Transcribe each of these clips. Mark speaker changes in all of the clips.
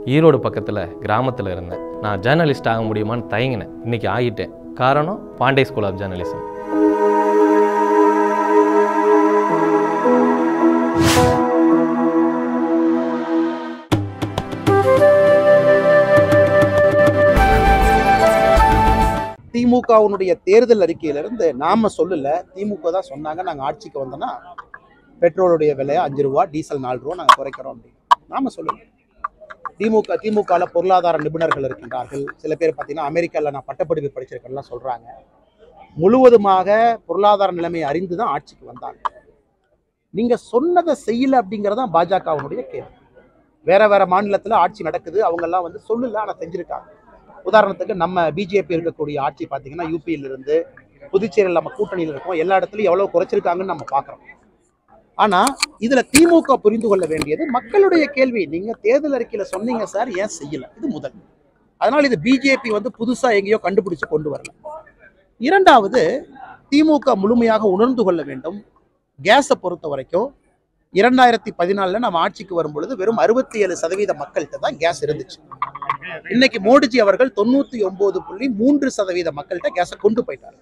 Speaker 1: ஈரோடு பக்கத்தில் கிராமத்தில் இருந்தேன் நான் ஜேர்னலிஸ்ட் ஆக முடியுமான்னு தயங்கினேன் இன்னைக்கு ஆகிட்டேன் காரணம் பாண்டே ஸ்கூல் ஆஃப் ஜேர்னலிசம்
Speaker 2: திமுகவினுடைய தேர்தல் அறிக்கையிலிருந்து நாம சொல்லல திமுக தான் சொன்னாங்க நாங்க ஆட்சிக்கு வந்தோம்னா பெட்ரோலுடைய விலையை அஞ்சு ரூபா டீசல் நாலு ரூபா நாங்க குறைக்கிறோம் அப்படின்னு நாம சொல்லல திமுக திமுகல பொருளாதார நிபுணர்கள் இருக்கின்றார்கள் சில பேர் பார்த்தீங்கன்னா அமெரிக்காவில் நான் பட்டப்படிப்பு படிச்சிருக்கேன்லாம் சொல்றாங்க முழுவதுமாக பொருளாதார நிலைமையை அறிந்து தான் ஆட்சிக்கு வந்தாங்க நீங்க சொன்னதை செய்யல அப்படிங்கறதான் பாஜகவினுடைய கேள்வி வேற வேற மாநிலத்துல ஆட்சி நடக்குது அவங்க எல்லாம் வந்து சொல்லல ஆனா செஞ்சிருக்காங்க உதாரணத்துக்கு நம்ம பிஜேபி இருக்கக்கூடிய ஆட்சி பார்த்தீங்கன்னா யூபியில இருந்து புதுச்சேரியில் நம்ம கூட்டணியில் இருக்கோம் எல்லா இடத்துலையும் எவ்வளவு குறைச்சிருக்காங்கன்னு நம்ம பார்க்குறோம் ஆனா இதுல திமுக புரிந்து கொள்ள வேண்டியது மக்களுடைய கேள்வி நீங்க தேர்தல் அறிக்கையில சொன்னீங்க சார் ஏன் செய்யல இது முதல் அதனால இது பிஜேபி வந்து புதுசா எங்கேயோ கண்டுபிடிச்சு கொண்டு வரல இரண்டாவது திமுக முழுமையாக உணர்ந்து கொள்ள வேண்டும் கேஸை பொறுத்த வரைக்கும் இரண்டாயிரத்தி பதினாலுல நம்ம ஆட்சிக்கு வரும் பொழுது வெறும் அறுபத்தி ஏழு சதவீத மக்கள்கிட்ட தான் கேஸ் இருந்துச்சு இன்னைக்கு மோடிஜி அவர்கள் தொண்ணூத்தி ஒன்பது புள்ளி மூன்று சதவீத மக்கள்கிட்ட கேஸை கொண்டு போயிட்டாரு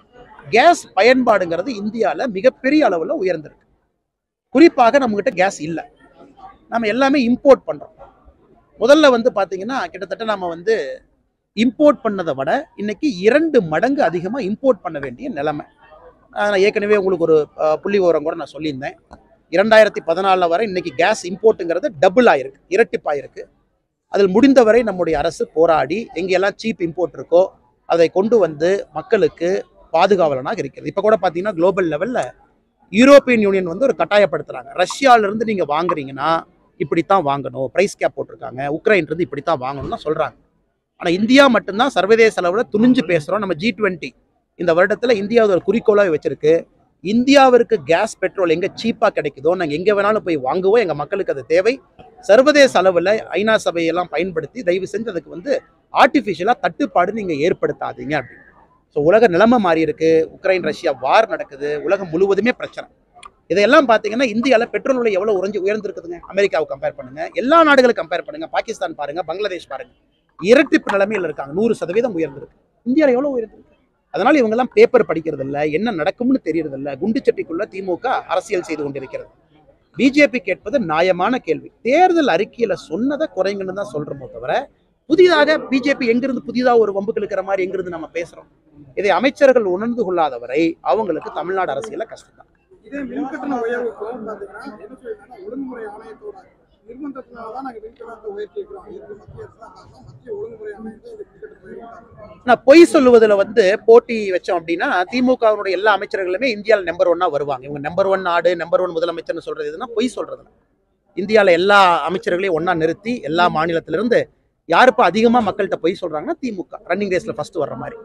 Speaker 2: கேஸ் பயன்பாடுங்கிறது இந்தியால மிகப்பெரிய அளவுல உயர்ந்திருக்கு குறிப்பாக நம்மகிட்ட கேஸ் இல்லை நம்ம எல்லாமே இம்போர்ட் பண்றோம் முதல்ல வந்து பாத்தீங்கன்னா கிட்டத்தட்ட நம்ம வந்து இம்போர்ட் பண்ணதை விட இன்னைக்கு இரண்டு மடங்கு அதிகமா இம்போர்ட் பண்ண வேண்டிய நிலைமை அஹ் நான் ஏற்கனவே உங்களுக்கு ஒரு அஹ், புள்ளி விவரம் கூட நான் சொல்லியிருந்தேன் இரண்டாயிரத்தி பதினாலில் வரை இன்னைக்கு கேஸ் இம்போர்ட்டுங்கிறது டபுள் ஆயிருக்கு இரட்டிப்பாயிருக்கு அதில் முடிந்தவரை நம்முடைய அரசு போராடி எங்கெல்லாம் சீப் இம்போர்ட் இருக்கோ அதை கொண்டு வந்து மக்களுக்கு பாதுகாவலனாக இருக்கிறது இப்போ கூட பார்த்தீங்கன்னா குளோபல் லெவலில் யூரோப்பியன் யூனியன் வந்து ஒரு கட்டாயப்படுத்துறாங்க ரஷ்யால இருந்து நீங்கள் வாங்குறீங்கன்னா இப்படித்தான் வாங்கணும் ப்ரைஸ் கேப் போட்டிருக்காங்க உக்ரைன் இருந்து இப்படித்தான் வாங்கணும்னு சொல்கிறாங்க ஆனால் இந்தியா மட்டும்தான் சர்வதேச அளவில் துணிஞ்சு பேசுகிறோம் நம்ம ஜி டுவெண்ட்டி இந்த வருடத்தில் இந்தியா ஒரு குறிக்கோளாக வச்சிருக்கு இந்தியாவிற்கு கேஸ் பெட்ரோல் எங்கே சீப்பாக கிடைக்குதோ நாங்கள் எங்கே வேணாலும் போய் வாங்குவோம் எங்கள் மக்களுக்கு அது தேவை சர்வதேச அளவில் ஐநா சபையெல்லாம் பயன்படுத்தி தயவு செஞ்சு அதுக்கு வந்து ஆர்டிஃபிஷியலாக தட்டுப்பாடு நீங்கள் ஏற்படுத்தாதீங்க அப்படின்னு ஸோ உலக நிலைமை மாறி இருக்கு உக்ரைன் ரஷ்யா வார் நடக்குது உலகம் முழுவதுமே பிரச்சனை இதையெல்லாம் பார்த்தீங்கன்னா இந்தியாவில் பெட்ரோல் விலை எவ்வளோ உறைஞ்சு உயர்ந்திருக்குதுங்க அமெரிக்காவை கம்பேர் பண்ணுங்க எல்லா நாடுகளும் கம்பேர் பண்ணுங்க பாகிஸ்தான் பாருங்க பங்களாதேஷ் பாருங்க இரட்டிப்பு நிலைமையில் இருக்காங்க நூறு சதவீதம் உயர்ந்திருக்கு இந்தியாவில் எவ்வளோ உயர்ந்திருக்கு அதனால இவங்கெல்லாம் பேப்பர் படிக்கிறது இல்ல என்ன நடக்கும்னு தெரியறது இல்ல குண்டுச்சட்டிக்குள்ள திமுக அரசியல் செய்து கொண்டிருக்கிறது பிஜேபி கேட்பது நியாயமான கேள்வி தேர்தல் அறிக்கையில சொன்னதை குறைங்கன்னு தான் சொல்றோமோ தவிர புதிதாக பிஜேபி எங்கிருந்து புதிதாக ஒரு வம்புக்கு இருக்கிற மாதிரி எங்கிருந்து நம்ம பேசுறோம் இதை அமைச்சர்கள் உணர்ந்து கொள்ளாதவரை அவங்களுக்கு தமிழ்நாடு அரசியல கஷ்டம் தான்
Speaker 3: இதே மின்கட்டண உயர்வுக்கும் பாத்தீங்கன்னா என்ன சொல்லிருக்காங்கன்னா ஒழுங்குமுறை ஆணையத்தோட நிர்பந்தத்தினால தான் நாங்க மின்கட்டணத்தை உயர்த்தி இருக்கிறோம் இதுக்கு மத்திய அரசாங்கம் மத்திய ஒழுங்குமுறை ஆணையம் தான் இந்த மின்கட்டணத்தை உயர்த்தாங்க
Speaker 2: நான் பொய் சொல்லுவதில் வந்து போட்டி வச்சோம் அப்படின்னா திமுகவினுடைய எல்லா அமைச்சர்களுமே இந்தியாவில் நம்பர் ஒன்னா வருவாங்க இவங்க நம்பர் ஒன் நாடு நம்பர் ஒன் முதலமைச்சர்னு சொல்றது எதுனா பொய் சொல்றதுல இந்தியாவில் எல்லா அமைச்சர்களையும் ஒண்ணா நிறுத்தி எல்லா மாநிலத்திலிருந்து யாருப்ப அதிகமா மக்கள்கிட்ட பொய் சொல்றாங்கன்னா திமுக ரன்னிங் ரேஸ்ல ஃபர்ஸ்ட் வர்ற மாதிரி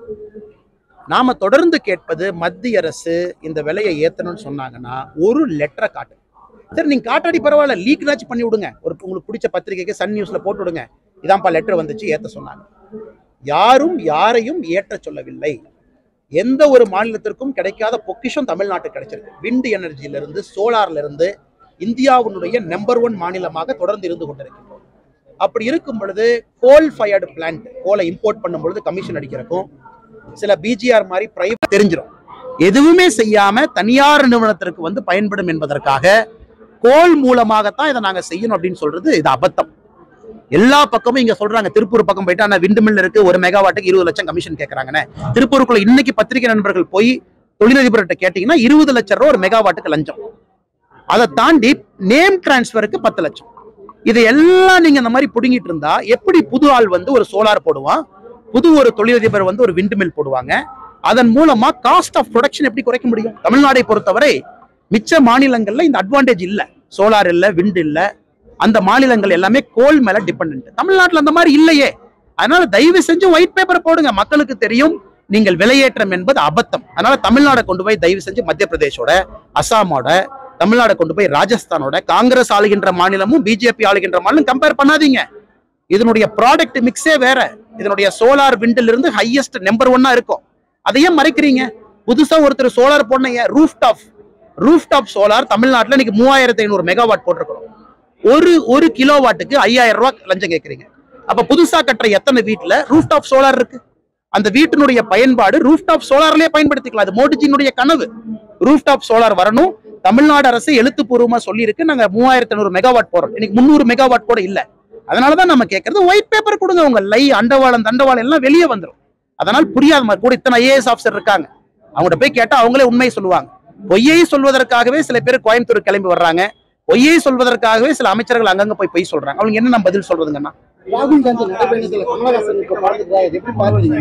Speaker 2: நாம தொடர்ந்து கேட்பது மத்திய அரசு இந்த விலையை ஏத்தணும்னு சொன்னாங்கன்னா ஒரு லெட்டரை காட்டு சரி நீங்க காட்டாடி பரவாயில்ல லீக்னாச்சும் பண்ணி விடுங்க ஒரு உங்களுக்கு பிடிச்ச பத்திரிகைக்கு சன் நியூஸ்ல போட்டு விடுங்க இதான்ப்பா லெட்டர் வந்துச்சு ஏத்த சொன்னாங்க யாரும் யாரையும் ஏற்ற சொல்லவில்லை எந்த ஒரு மாநிலத்திற்கும் கிடைக்காத பொக்கிஷம் தமிழ்நாட்டுக்கு கிடைச்சிருக்கு விண்ட் எனர்ஜியில இருந்து சோலார்ல இருந்து இந்தியாவினுடைய நம்பர் ஒன் மாநிலமாக தொடர்ந்து இருந்து கொண்டிருக்கின்றோம் அப்படி இருக்கும் பொழுது கோல் ஃபயர்டு பிளான்ட் கோலை இம்போர்ட் பண்ணும் பொழுது கமிஷன் அடிக்கிறக்கும் சில பிஜிஆர் மாதிரி பிரைவேட் தெரிஞ்சிடும் எதுவுமே செய்யாம தனியார் நிறுவனத்திற்கு வந்து பயன்படும் என்பதற்காக கோல் மூலமாகத்தான் இதை நாங்க செய்யணும் அப்படின்னு சொல்றது இது அபத்தம் எல்லா பக்கமும் இங்க சொல்றாங்க திருப்பூர் பக்கம் போயிட்டு ஆனா விண்டு மில் இருக்கு ஒரு மெகாவாட்டுக்கு இருபது லட்சம் கமிஷன் கேட்கறாங்கன்னு திருப்பூருக்குள்ள இன்னைக்கு பத்திரிகை நண்பர்கள் போய் தொழிலதிபர்கிட்ட கேட்டீங்கன்னா இருபது லட்சம் ரூபா ஒரு மெகாவாட்டுக்கு லஞ்சம் அதை தாண்டி நேம் டிரான்ஸ்ஃபருக்கு பத்து லட்சம் இதை எல்லாம் நீங்க இந்த மாதிரி புடுங்கிட்டு இருந்தா எப்படி புது ஆள் வந்து ஒரு சோலார் போடுவான் புது ஒரு தொழிலதிபர் வந்து ஒரு விண்டு மில் போடுவாங்க அதன் மூலமா காஸ்ட் ஆஃப் ப்ரொடக்ஷன் எப்படி குறைக்க முடியும் தமிழ்நாடை பொறுத்தவரை மிச்ச மாநிலங்கள்ல இந்த அட்வான்டேஜ் இல்ல சோலார் இல்ல விண்ட் இல்ல அந்த மாநிலங்கள் எல்லாமே கோல் மேல டிபெண்ட் தமிழ்நாட்டுல அந்த மாதிரி இல்லையே அதனால தயவு செஞ்சு ஒயிட் பேப்பர் போடுங்க மக்களுக்கு தெரியும் நீங்கள் விலையேற்றம் என்பது அபத்தம் அதனால தமிழ்நாடை கொண்டு போய் தயவு செஞ்சு மத்திய பிரதேஷோட அசாமோட தமிழ்நாடை கொண்டு போய் ராஜஸ்தானோட காங்கிரஸ் ஆளுகின்ற மாநிலமும் பிஜேபி ஆளுகின்ற மாநிலம் கம்பேர் பண்ணாதீங்க இதனுடைய ப்ராடக்ட் மிக்ஸே வேற இதனுடைய சோலார் விண்டில் இருந்து ஹையஸ்ட் நம்பர் ஒன்னா இருக்கும் அதையே மறைக்கிறீங்க புதுசா ஒருத்தர் சோலார் போடணும் roof top roof top solar தமிழ்நாட்டில் இன்னைக்கு மூவாயிரத்தி ஐநூறு மெகாவாட் போட்டிருக்கிறோம் ஒரு ஒரு கிலோ வாட்டுக்கு ஐயாயிரம் ரூபாய் லஞ்சம் கேட்குறீங்க அப்ப புதுசா கட்டுற எத்தனை வீட்டுல ரூஃப் டாப் சோலார் இருக்கு அந்த வீட்டினுடைய பயன்பாடு ரூஃப் டாப் சோலார்லயே பயன்படுத்திக்கலாம் அது மோடிஜியினுடைய கனவு ரூஃப் டாப் சோலார் வரணும் தமிழ்நாடு அரசு எழுத்துப்பூர்வமா சொல்லியிருக்கு நாங்க மூவாயிரத்தி ஐநூறு மெகாவாட் போறோம் இன்னைக்கு முந்நூறு மெகாவாட் கூட இல்ல அதனாலதான் நம்ம கேட்கறது ஒயிட் பேப்பர் கொடுங்க உங்க லை அண்டவாளம் தண்டவாளம் எல்லாம் வெளியே வந்துரும் அதனால் புரியாத மாதிரி கூட இத்தனை ஐஏஎஸ் ஆஃபீஸர் இருக்காங்க அவங்கள்ட்ட போய் கேட்டா அவங்களே உண்மையை சொல்லுவாங்க பொய்யை சொல்வதற்காகவே சில பேர் கோயம்புத்தூர் கிளம்பி வர்றாங்க பொய்யை சொல்வதற்காகவே சில அமைச்சர்கள் அங்கங்க போய் பொய் சொல்றாங்க அவங்க என்ன நம்ம பதில் சொல்றதுங்கன்னா
Speaker 3: ராகுல் காந்தி நடைபயணத்துல கமலஹாசன் இப்ப பார்த்துக்கிறார் இது எப்படி பாக்குறீங்க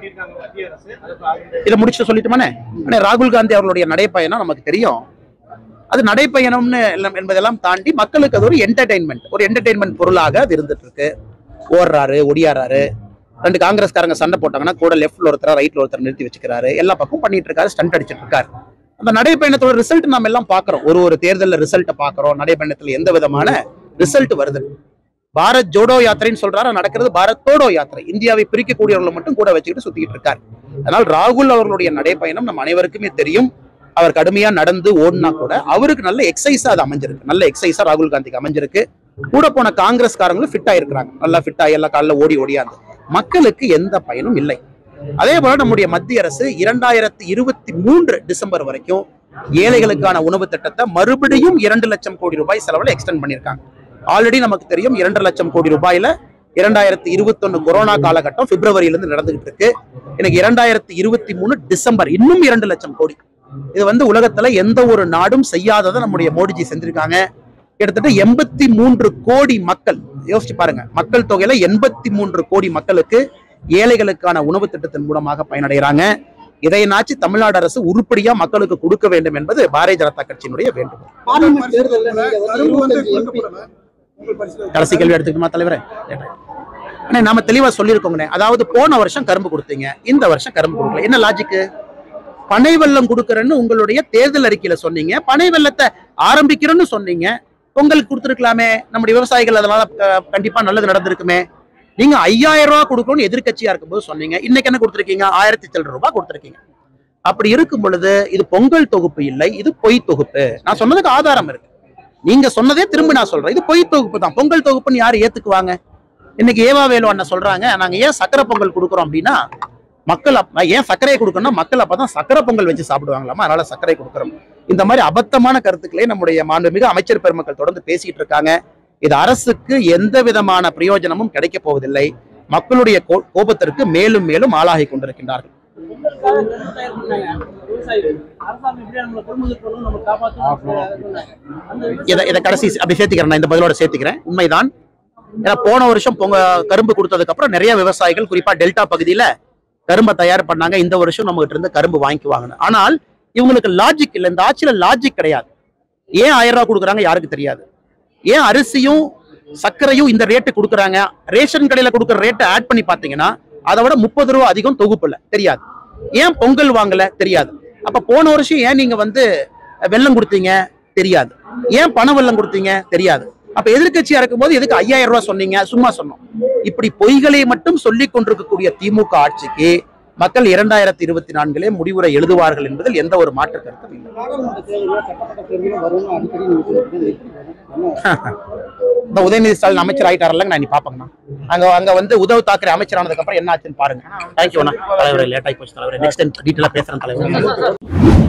Speaker 2: இதை முடிச்சு சொல்லிட்டுமானே ஆனா ராகுல் காந்தி அவர்களுடைய நடைப்பயணம் நமக்கு தெரியும் அது நடைப்பயணம்னு எல்லாம் என்பதெல்லாம் தாண்டி மக்களுக்கு அது ஒரு என்டர்டைன்மெண்ட் ஒரு என்டர்டைன்மெண்ட் பொருளாக அது இருந்துட்டு இருக்கு ஓடுறாரு ஒடியாறாரு ரெண்டு காங்கிரஸ்காரங்க சண்டை போட்டாங்கன்னா கூட லெஃப்ட்ல ஒருத்தர் ரைட்ல ஒருத்தர் நிறுத்தி வச்சுக்கிறாரு எல்லா பக்கம் பண்ணிட்டு இருக்காரு ஸ்டண்ட் அடிச்சிட்டு இருக்காரு அந்த நடைப்பயணத்தோட ரிசல்ட் நம்ம எல்லாம் பாக்குறோம் ஒரு ஒரு தேர்தலில் ரிசல்ட்டை பாக்குறோம் நடைப்பயணத்துல எந்த விதமான ரிசல்ட் வருது பாரத் ஜோடோ யாத்திரைன்னு சொல்றாரு ஆனா நடக்கிறது பாரத் தோடோ யாத்திரை இந்தியாவை பிரிக்கக்கூடியவர்களை மட்டும் கூட வச்சுக்கிட்டு சுத்திட்டு இருக்காரு அதனால் ராகுல் அவர்களுடைய நடைப்பயணம் நம்ம அனைவருக்குமே தெரியும் அவர் கடுமையா நடந்து ஓடினா கூட அவருக்கு நல்ல எக்ஸசைஸா அது அமைஞ்சிருக்கு நல்ல எக்ஸசைஸா ராகுல் காந்திக்கு அமைஞ்சிருக்கு கூட போன காங்கிரஸ்காரங்களும் ஃபிட் ஆயிருக்கிறாங்க நல்லா ஃபிட் ஆகி எல்லாம் காலைல ஓடி ஓடியாந்து மக்களுக்கு எந்த பயனும் இல்லை அதே போல நம்முடைய மத்திய அரசு இரண்டாயிரத்தி இருபத்தி மூன்று டிசம்பர் வரைக்கும் ஏழைகளுக்கான உணவு திட்டத்தை மறுபடியும் இரண்டு லட்சம் கோடி ரூபாய் செலவுல எக்ஸ்டெண்ட் பண்ணியிருக்காங்க ஆல்ரெடி நமக்கு தெரியும் இரண்டு லட்சம் கோடி ரூபாயில இரண்டாயிரத்தி இருபத்தொன்னு கொரோனா காலகட்டம் பிப்ரவரியில இருந்து நடந்துகிட்டு இருக்கு எனக்கு இரண்டாயிரத்தி இருபத்தி மூணு டிசம்பர் இன்னும் இரண்டு லட்சம் கோடி இது வந்து உலகத்துல எந்த ஒரு நாடும் செய்யாததை நம்முடைய மோடிஜி செஞ்சிருக்காங்க கிட்டத்தட்ட எண்பத்தி மூன்று கோடி மக்கள் யோசிச்சு பாருங்க மக்கள் தொகையில எண்பத்தி மூன்று கோடி மக்களுக்கு ஏழைகளுக்கான உணவு திட்டத்தின் மூலமாக பயனடைகிறாங்க இதையனாச்சு தமிழ்நாடு அரசு உருப்படியா மக்களுக்கு கொடுக்க வேண்டும் என்பது பாரதிய ஜனதா கட்சியினுடைய வேண்டுகோள்
Speaker 3: பார்லிமெண்ட் தேர்தல்ல நீங்க வந்து
Speaker 2: கரும்பு வந்து
Speaker 3: இருபத்தஞ்சு எம்பி உங்கள் பரிசுல
Speaker 2: கடைசி கேள்வி எடுத்துக்கணுமா தலைவரே அண்ணே நாம தெளிவா சொல்லியிருக்கோங்கண்ணே அதாவது போன வருஷம் கரும்பு கொடுத்தீங்க இந்த வருஷம் கரும்பு கொடுக்கல என்ன லாஜிக்கு பனை வெல்லம் கொடுக்கறேன்னு உங்களுடைய தேர்தல் அறிக்கையில சொன்னீங்க பனை வெல்லத்தை ஆரம்பிக்கிறேன்னு சொன்னீங்க பொங்கலுக்கு கொடுத்துருக்கலாமே நம்முடைய விவசாயிகள் அதனால அஹ், கண்டிப்பா நல்லது நடந்திருக்குமே நீங்க ஐயாயிரம் ரூபாய் கொடுக்கணும்னு எதிர்க்கட்சியா இருக்கும்போது சொன்னீங்க இன்னைக்கு என்ன கொடுத்துருக்கீங்க ஆயிரத்தி சில்லற ரூபாய் கொடுத்துருக்கீங்க அப்படி இருக்கும் பொழுது இது பொங்கல் தொகுப்பு இல்லை இது பொய் தொகுப்பு நான் சொன்னதுக்கு ஆதாரம் இருக்கு நீங்க சொன்னதே திரும்ப நான் சொல்றேன் இது பொய் தொகுப்பு தான் பொங்கல் தொகுப்புன்னு யாரு ஏத்துக்குவாங்க இன்னைக்கு ஏவா வேலு அண்ணன் சொல்றாங்க நாங்க ஏன் சக்கரை பொங்கல் கொடுக்குறோம் அப்படின்னா மக்கள் அப்ப ஏன் சர்க்கரையை கொடுக்கணும்னா மக்கள் அப்பதான் சக்கரை பொங்கல் வச்சு சாப்பிடுவாங்களாமா அதனால சர்க்கரை கொடுக்குறோம் இந்த மாதிரி அபத்தமான கருத்துக்களை நம்முடைய மாண்புமிகு அமைச்சர் பெருமக்கள் தொடர்ந்து பேசிட்டு இருக்காங்க இது அரசுக்கு எந்த விதமான பிரயோஜனமும் கிடைக்க போவதில்லை மக்களுடைய கோ- கோபத்திற்கு மேலும் மேலும் ஆளாகி கொண்டிருக்கின்றார்கள் இதை இதை கடைசி அப்படி சேர்த்துக்கிறேன் நான் இந்த பதிலோட சேர்த்துக்கிறேன் உண்மைதான் ஏன்னா போன வருஷம் பொங்க கரும்பு கொடுத்ததுக்கு அப்புறம் நிறைய விவசாயிகள் குறிப்பா டெல்டா பகுதியில கரும்பை தயார் பண்ணாங்க இந்த வருஷம் நம்ம கிட்ட இருந்து கரும்பு வாங்கிக்குவாங்கன்னு ஆனால் இவங்களுக்கு லாஜிக் இல்லை இந்த ஆட்சியில லாஜிக் கிடையாது ஏன் ஆயிரம் ரூபாய் கொடுக்குறாங்க யாருக்கு தெரியாது ஏன் அரிசியும் சர்க்கரையும் இந்த ரேட்டு கொடுக்குறாங்க ரேஷன் கடையில கொடுக்குற ரேட்டை ஆட் பண்ணி பார்த்தீங்கன்னா அதை விட முப்பது ரூபா அதிகம் தொகுப்புல தெரியாது ஏன் பொங்கல் வாங்கல தெரியாது அப்ப போன வருஷம் ஏன் நீங்க வந்து வெள்ளம் கொடுத்தீங்க தெரியாது ஏன் பண வெள்ளம் கொடுத்தீங்க தெரியாது அப்ப எதிர்க்கட்சியா இருக்கும்போது எதுக்கு ஐயாயிரம் ரூபாய் சொன்னீங்க சும்மா சொன்னோம் இப்படி பொய்களை மட்டும் சொல்லிக் கொண்டிருக்கக்கூடிய திமுக ஆட்சிக்கு மக்கள் இரண்டாயிரத்தி இருபத்தி நான்கிலே முடிவுரை எழுதுவார்கள் என்பதில் எந்த ஒரு மாற்று கருத்தும் இல்லை
Speaker 3: நாடாளுமன்ற தேர்தலில் சட்டமன்ற தேர்தலும் வரும்னு அடிக்கடி நீங்க சொல்லிட்டு
Speaker 2: இந்த உதயநிதி ஸ்டாலின் அமைச்சர் ஆயிட்டாரல்ல நான் நீ பாப்பங்கண்ணா அங்க அங்க வந்து உத்தவ் தாக்கரே அமைச்சர் ஆனதுக்கு அப்புறம் என்ன ஆச்சுன்னு பாருங்க தேங்க்யூண்ணா தலைவரே லேட் ஆகி போச்சு தலைவரே நெக்ஸ்ட் டைம் டீட்டெயிலாக பேசுறேன் தலைவர்